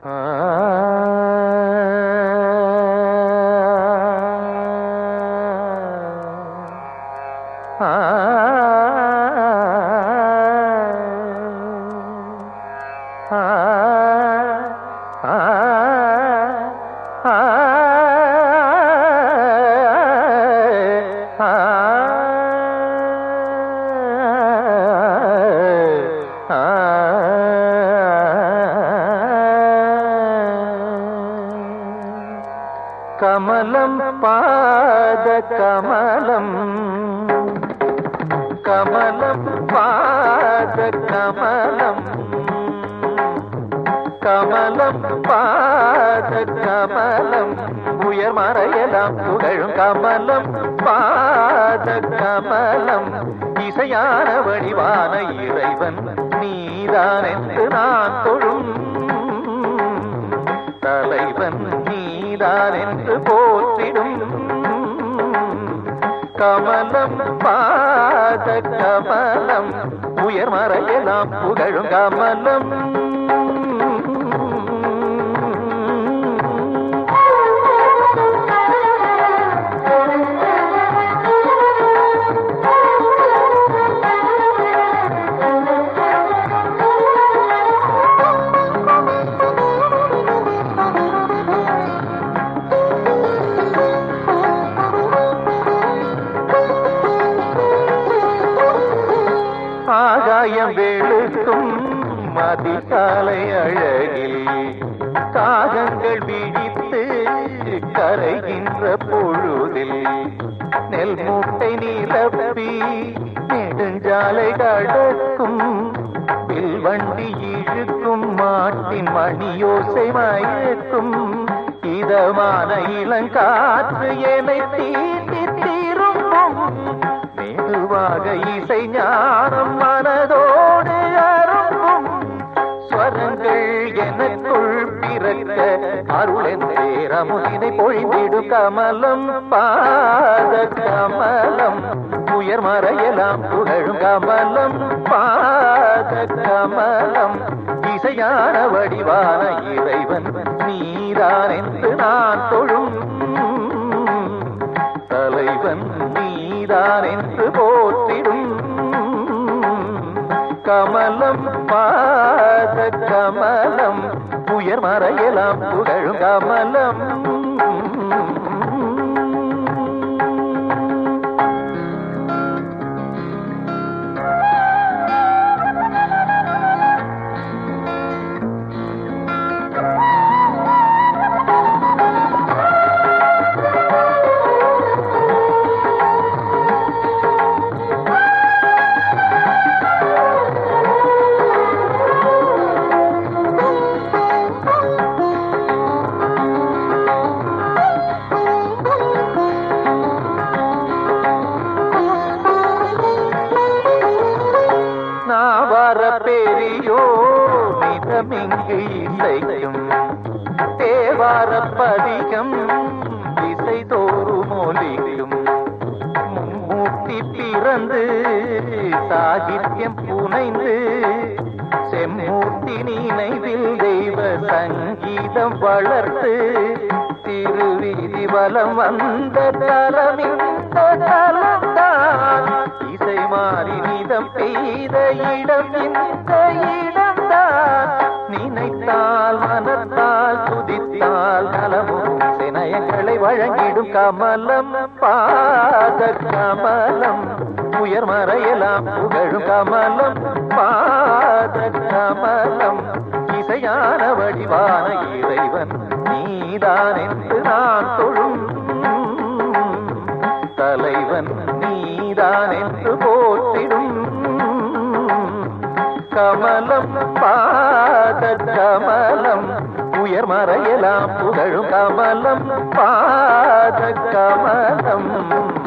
கமலம் பாத கமலம் கமலம் பாத கமலம் கமலம் பாத கமலம் உயர் மறையலாம் புகழும் கமலம் பாத கமலம் இசையான வடிவான இறைவன் நீதான் என்று நான் தொழும் தலைவன் நீதான் என்று போற்றிடும் கமலம் பாத கமலம் உயர் மறையலாம் புகழும் கமலம் ஆகாயம் வெளுக்கும் அதிகாலை அழகில் காகங்கள் விழித்து கரைகின்ற பொழுதில் நெல் மூட்டை நிரப்பி நெடுஞ்சாலை கடக்கும் வண்டி இழுக்கும் மாட்டின் மணியோசை மயக்கும் இதமான இளங்காற்று என்னை தீட்டி தீரும்பும் மெதுவாக இசை ஞானம் மனதோடு அரும்பும் ஸ்வரங்கள் எனக்குள் பிறக்க அருளென் பேரமுதினை பொழிந்திடு கமலம் பாத கமலம் உயர் மறையலாம் புகழும் கமலம் பாத கமலம் இசையான வடிவான இறைவன் நீதான் என்று நான் தொழும் தலைவன் நீதான் என்று போற்றிடும் கமலம் பாத கமலம் உயர் மறையலாம் புகழும் கமலம் நாவர பெரியோ மிதமிங்கு இசையும் தேவார பதிகம் இசை தோறும் ஒலிக்கும் மும்மூர்த்தி பிறந்து சாகித்யம் புனைந்து செம்மூர்த்தி நினைவில் தெய்வ சங்கீதம் வளர்த்து திருவீதி வலம் வந்த தலமிந்த தலம்தான் இசை மாறி நிதம் பெய்த இடம் இந்த இடம்தான் நினைத்தால் மனத்தால் துதித்தால் நலமும் சினயங்களை வழங்கிடும் கமலம் பாத கமலம் உயர் மறையலாம் புகழும் கமலம் பாத கமலம் இசையான வடிவான இறைவன் நீதான் என்று நான் தொழும் தலைவன் நீதான் என்று போற்றிடும் கமலம் பாத கமலம் உயர் மறையலாம் புகழும் கமலம் பாத கமலம்